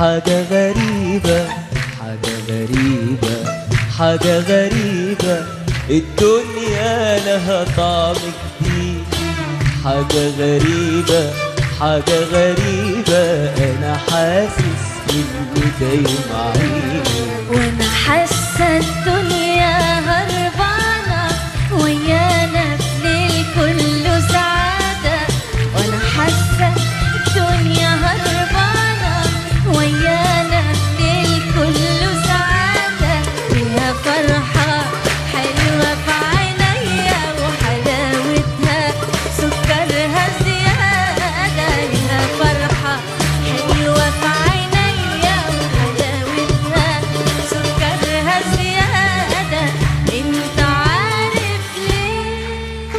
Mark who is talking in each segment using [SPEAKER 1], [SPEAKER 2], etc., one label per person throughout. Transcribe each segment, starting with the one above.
[SPEAKER 1] حاجة غريبة حاجة غريبة حاجة غريبة الدنيا لها طعم جديد حاجة غريبة حاجة غريبة أنا حاسس إنه دايم عيني
[SPEAKER 2] وانا حاسه الدنيا هربانه ويانا في ليل كله سعاده وانا حاسه الدنيا هربانه ويانا في ليل كله سعاده فيها فرحه حلوه في عينيا وحلاوتها سكرها زياده ليها فرحه حلوه في عينيا وحلاوتها سكرها زياده انت عارف ليه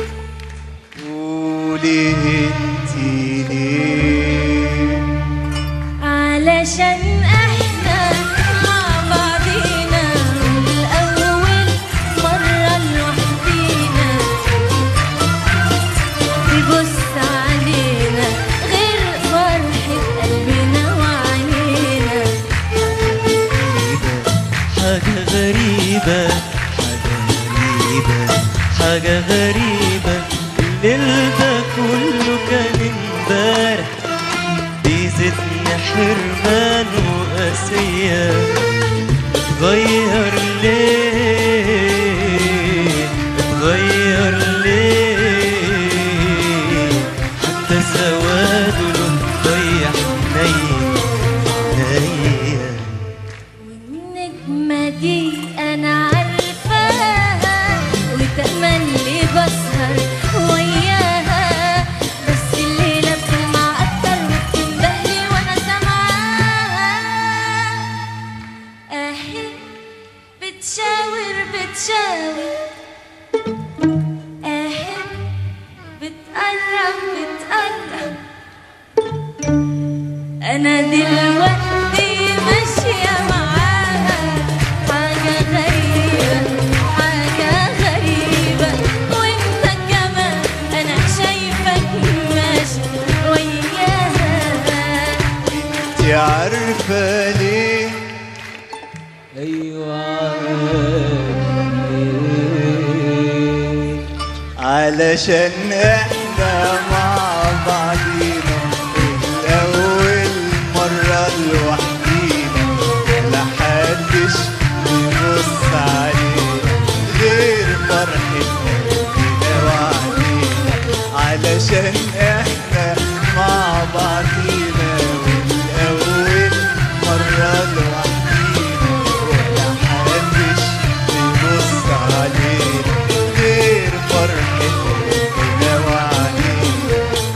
[SPEAKER 3] قولي انتي ليه
[SPEAKER 2] علشان احنا مع بعضينا من اول مرة لوحدينا تبص علينا غير فرحة قلبنا وعينينا
[SPEAKER 1] حاجة غريبة حاجة غريبة حاجة غريبة الليل ده كله كان امبارح بيزيدني حرمان وقاسية اتغير ليه اتغير ليه حتى سواده له ضيع نايم عينيا
[SPEAKER 2] والنجمة دي أنا عارفاها وتملي بسهر وياها بس الليلة بتلمع أكتر وبتندهلي وأنا سامعاها أهي بتشاور بتشاور أهي بتقرب بتقرب أنا دلوقتي ماشية معاها حاجة غريبة حاجة غريبة وانت كمان أنا شايفك ماشي وياها
[SPEAKER 3] انتي عارفة ليه
[SPEAKER 1] ايوه عارف
[SPEAKER 3] علشان احنا مع بعضينا الأول مرة لوحدينا لا حدش يبص علينا غير فرحة قلبنا وعلينا علشان احنا مع بعضينا والأول مرة لوحدينا ولا حدش يبص علينا غير فرحة قلبنا وعلينا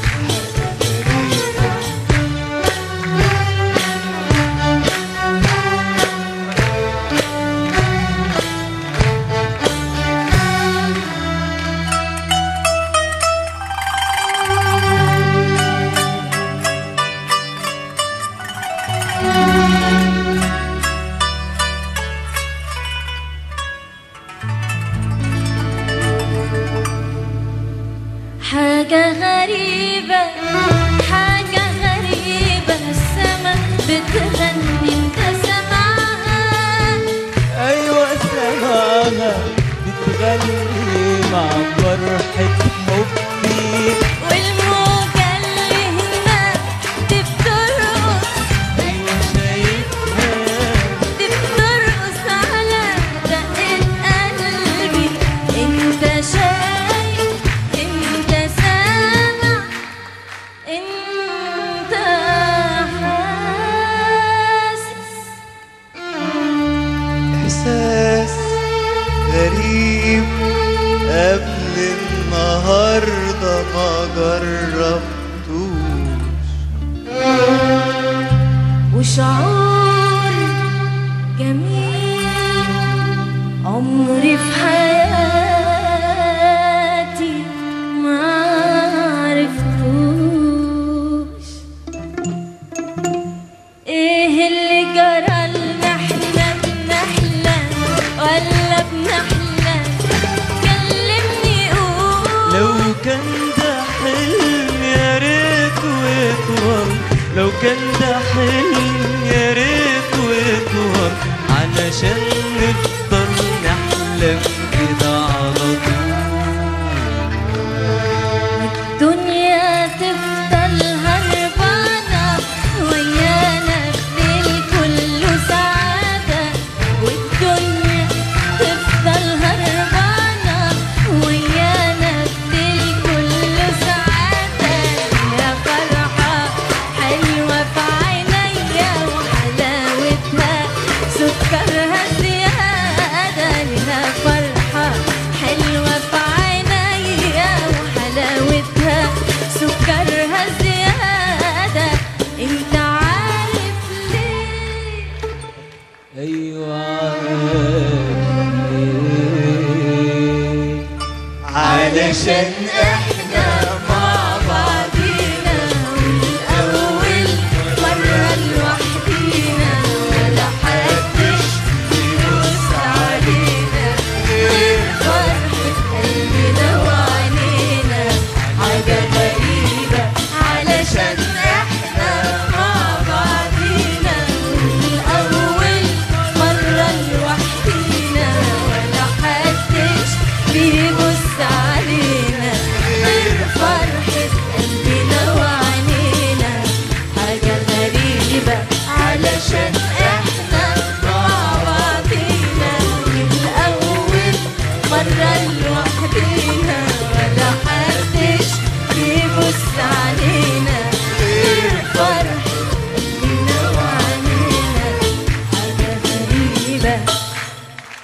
[SPEAKER 2] حاجة غريبة حاجة غريبة السما بتغني انت سامعها
[SPEAKER 1] ايوه سماها بتغني مع فرحة حبي
[SPEAKER 2] والموجة اللي هناك دي بترقص
[SPEAKER 1] ايوه شايفها
[SPEAKER 2] دي بترقص على دقة قلبي انت شايف انت سامع انت حاسس
[SPEAKER 3] إحساس غريب قبل النهاردة ما جربتوش
[SPEAKER 2] وشعور جميل عمري في حياتي ما عرفتوش ايه اللي جرى لنا احنا بنحلم ولا بنحلم كلمني قول
[SPEAKER 1] لو كان ده حلم يا ريت ويطول لو كان ده حلم يا ريت ويطول علشان نفضل نحلم كده على طول
[SPEAKER 2] الدنيا تفضل هربانة ويانا الليل كله سعادة والدنيا تفضل هربانة ويانا الليل كله سعادة يا فرحة حلوة في عينيا وحلاوتها سكرها زيادة لها فرحة حلوة في عينيا وحلاوتها سكرها زيادة انت عارف ليه
[SPEAKER 1] ايوه عارف
[SPEAKER 3] علشان